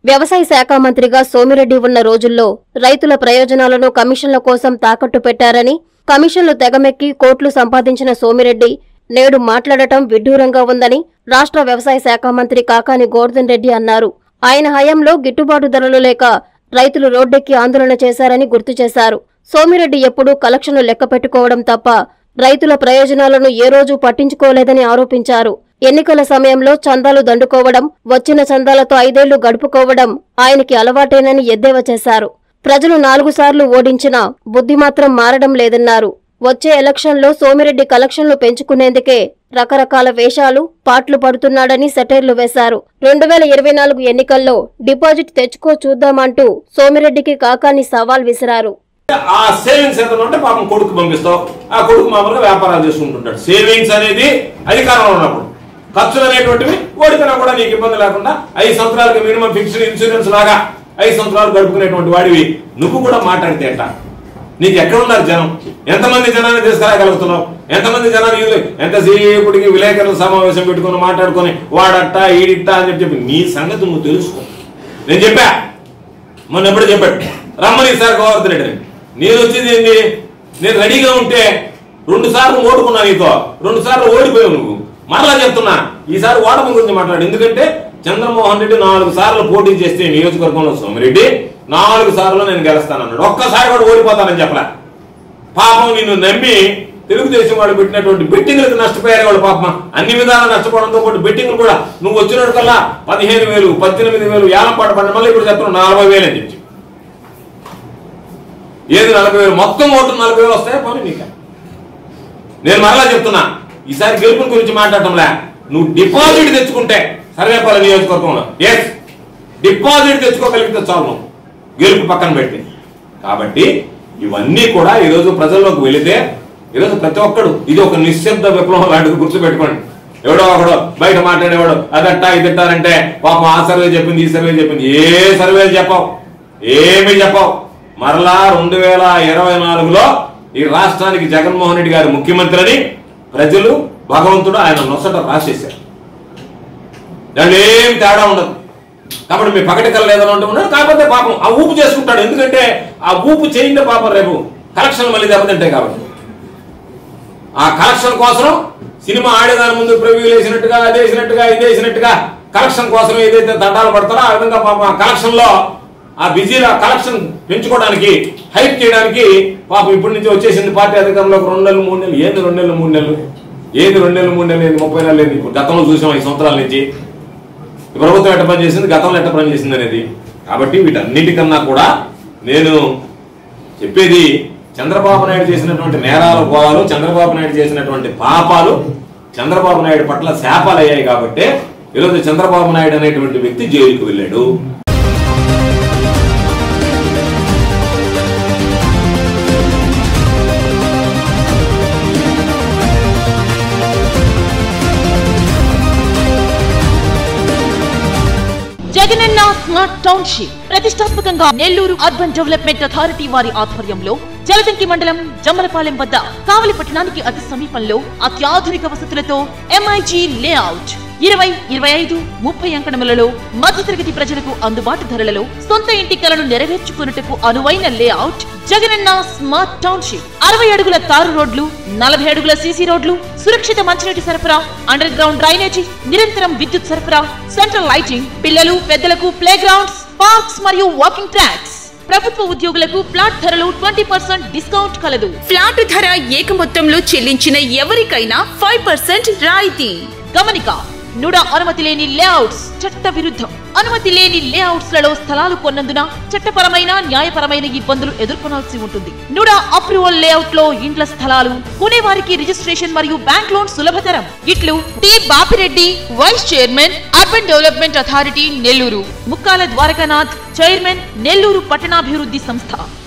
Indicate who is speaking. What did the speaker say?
Speaker 1: వ్యవసాయ శాఖ మంత్రిగా సోమిరెడ్డి ఉన్న రోజుల్లో రైతుల ప్రయోజనాలను కమిషన్ల కోసం తాకట్టు పెట్టారని కమిషన్లు తెగమెక్కి కోట్లు సంపాదించిన సోమిరెడ్డి నేడు మాట్లాడటం విడ్డూరంగా ఉందని రాష్ట్ర వ్యవసాయ శాఖ మంత్రి కాకాని గోర్ధన్ రెడ్డి అన్నారు ఆయన హయాంలో గిట్టుబాటు ధరలు లేక రైతులు రోడ్డెక్కి ఆందోళన చేశారని గుర్తు చేశారు సోమిరెడ్డి ఎప్పుడూ కలెక్షన్లు లెక్క పెట్టుకోవడం తప్ప రైతుల ప్రయోజనాలను ఏ రోజు పట్టించుకోలేదని ఆరోపించారు ఎన్నికల సమయంలో చందాలు దండుకోవడం వచ్చిన చందాలతో ఐదేళ్లు గడుపుకోవడం ఆయనకి అలవాటేనని ఎద్దేవా చేశారు ప్రజలు నాలుగు సార్లు ఓడించినా బుద్ధి మాత్రం మారడం లేదన్నారు వచ్చే ఎలక్షన్లో సోమిరెడ్డి కలెక్షన్లు పెంచుకునేందుకే రకరకాల వేషాలు పాట్లు పడుతున్నాడని సెటైర్లు వేశారు రెండు వేల ఇరవై నాలుగు ఎన్నికల్లో డిపాజిట్ తెచ్చుకో చూద్దామంటూ సోమిరెడ్డికి కాకాని సవాల్ విసిరారు
Speaker 2: ఆ సేవింగ్స్ ఎంత ఉంటే పాపం కొడుకు పంపిస్తావు ఆ కొడుకు మామూలుగా వ్యాపారాలు చేసుకుంటుంటాడు సేవింగ్స్ అనేది అధికారంలో ఉన్నప్పుడు ఖర్చులు అనేటువంటివి ఓడిపోయినా కూడా నీకు ఇబ్బంది లేకుండా ఐదు సంవత్సరాలకి మినిమం ఫిక్స్డ్ ఇన్సూరెన్స్ లాగా ఐదు సంవత్సరాలు గడుపుకునేటువంటి వాడివి నువ్వు కూడా మాట్లాడితే ఎట్లా నీకు ఎక్కడ ఉన్నారు జనం ఎంతమంది జనాన్ని తీసుకురాగలుగుతున్నావు ఎంతమంది జనాన్ని ఇది- ఎంతసేపటికి విలేకరుల సమావేశం పెట్టుకొని మాట్లాడుకొని వాడట్ట ఈడిట్ట అని చెప్పి చెప్పి నీ సంగతి నువ్వు తెలుసుకో నేను చెప్పా మొన్న ఎప్పుడు చెప్పాడు రమ్మని సార్ గోవర్ధన్ రెడ్డి నేను వచ్చింది ఏంటి నేను రెడీగా ఉంటే రెండు సార్లు ఓడుకున్నా నీతో రెండు సార్లు ఓడిపోయావు నువ్వు మరలా చెప్తున్నా ఈసారి ఓటమి గురించి మాట్లాడు ఎందుకంటే చంద్రమోహన్ రెడ్డి నాలుగు సార్లు పోటీ చేస్తే నియోజకవర్గంలో సోమిరెడ్డి నాలుగు సార్లు నేను గెలుస్తానన్నాడు ఒక్కసారి కూడా ఓడిపోతానని చెప్పలే పాపం నిన్ను నమ్మి తెలుగుదేశం వాళ్ళు పెట్టినటువంటి బెట్టింగ్లకు నష్టపోయారు వాళ్ళు పాపం అన్ని విధాలు నష్టపోవడంతో పాటు బెట్టింగ్లు కూడా నువ్వు వచ్చినట్టుకల్లా పదిహేను వేలు పద్దెనిమిది వేలు ఏలం పాట పడిన మళ్ళీ ఇప్పుడు చెప్తున్నావు నలభై వేలు అని చెప్పి ఏది నలభై వేలు మొత్తం ఓట్లు నలభై వేలు వస్తాయా పోనీ నీకు నేను మరలా చెప్తున్నా ఈసారి గెలుపుని గురించి మాట్లాడటంలే నువ్వు డిపాజిట్ తెచ్చుకుంటే సర్వేపల్లి నియోజకవర్గంలో ఎస్ డిపాజిట్ తెచ్చుకోగలిగితే చాలు నువ్వు గెలుపు పక్కన పెట్టి కాబట్టి ఇవన్నీ కూడా ఈరోజు ప్రజల్లోకి వెళితే ఈరోజు ప్రతి ఒక్కడు ఇది ఒక నిశ్శబ్ద విప్లవం లాంటిది గుర్తుపెట్టుకోండి ఎవడో ఒకడు బయట మాట్లాడేవాడు అదట్టా ఇదిట్టారంటే పాపం ఆ సర్వే చెప్పింది ఈ సర్వే చెప్పింది ఏ సర్వేలు చెప్పావు ఏమీ చెప్పావు మరలా రెండు వేల ఇరవై నాలుగులో ఈ రాష్ట్రానికి జగన్మోహన్ రెడ్డి గారు ముఖ్యమంత్రి అని ప్రజలు భగవంతుడు ఆయన నొసట రాసేశారు దాంట్లో ఏం తేడా ఉండదు కాబట్టి మీ పగటి కళ్ళ ఏదైనా ఉంటే ఉన్నాడు కాకపోతే పాపం ఆ ఊపు చేసుకుంటాడు ఎందుకంటే ఆ ఊపు చేయిందే పాపం రేపు కలెక్షన్ మళ్ళీ దెబ్బతింటాయి కాబట్టి ఆ కలెక్షన్ కోసం సినిమా ఆడేదాని ముందు ప్రివ్యూలు వేసినట్టుగా అది వేసినట్టుగా ఇది వేసినట్టుగా కలెక్షన్ కోసం ఏదైతే దండాలు పడతారో ఆ విధంగా పాపం ఆ కలెక్షన్ లో ఆ బిజీలో కలెక్షన్ పెంచుకోవడానికి హైప్ చేయడానికి పాపం ఇప్పటి నుంచి వచ్చేసింది పార్టీ అధికారంలోకి రెండు నెలలు మూడు నెలలు ఏంది రెండు నెలలు మూడు నెలలు ఏది రెండు నెలలు మూడు నెలలు ఏంది ముప్పై నెలలు ఏంది ఇప్పుడు గతంలో చూసాం ఐదు సంవత్సరాల నుంచి ఈ ప్రభుత్వం ఎట్ట పని చేసింది గతంలో ఎట్ట పని చేసింది అనేది కాబట్టి వీటన్నిటికన్నా కూడా నేను చెప్పేది చంద్రబాబు నాయుడు చేసినటువంటి నేరాలు పోవాలు చంద్రబాబు నాయుడు చేసినటువంటి పాపాలు చంద్రబాబు నాయుడు పట్ల శాపాలు అయ్యాయి కాబట్టి ఈరోజు చంద్రబాబు నాయుడు అనేటువంటి వ్యక్తి జైలుకు వెళ్ళాడు
Speaker 3: జగనన్న స్మార్ట్ టౌన్షిప్ ప్రతిష్టాత్మకంగా నెల్లూరు అర్బన్ డెవలప్మెంట్ అథారిటీ వారి ఆధ్వర్యంలో జలదంకి మండలం జమ్మలపాలెం వద్ద కావలి పట్టణానికి అతి సమీపంలో అత్యాధునిక వసతులతో ఎంఐజీ లేఅవుట్ ఇరవై ఇరవై ఐదు ముప్పై అంకణములలో మధ్యతరగతి ప్రజలకు అందుబాటు ధరలలో సొంత ఇంటి కలను నెరవేర్చుకున్నట్టుకు అనువైన లేఅవుట్ జగనన్న స్మార్ట్ టౌన్షిప్ అరవై అడుగుల తారు రోడ్లు నలభై అడుగుల సీసీ రోడ్లు సురక్షిత మంచినీటి సరఫరా అండర్ గ్రౌండ్ డ్రైనేజీ నిరంతరం విద్యుత్ సరఫరా సెంట్రల్ లైటింగ్ పిల్లలు పెద్దలకు ప్లే గ్రౌండ్స్ పార్క్స్ మరియు వాకింగ్ ట్రాక్స్ ప్రభుత్వ ఉద్యోగులకు ఫ్లాట్ ధరలు ట్వంటీ పర్సెంట్ డిస్కౌంట్ కలదు
Speaker 4: ఫ్లాట్ ధర ఏక మొత్తంలో చెల్లించిన ఎవరికైనా ఫైవ్ పర్సెంట్ రాయితీ
Speaker 3: గమనిక నుడ అనుమతి లేని లేఅవుట్స్ చట్ట విరుద్ధం అనుమతి లేని లేఅవుట్స్ లలో స్థలాలు కొన్నందున చట్టపరమైన న్యాయపరమైన ఇబ్బందులు ఎదుర్కొనాల్సి ఉంటుంది నుడ అప్రూవల్ లేఅవుట్ లో ఇండ్ల స్థలాలు కొనేవారికి రిజిస్ట్రేషన్ మరియు బ్యాంక్ లోన్ సులభతరం ఇట్లు T Bapireddy vice chairman urban development authority Nellore Mukkala Dwarakanath chairman Nellore పట్టణాభివృద్ధి సంస్థ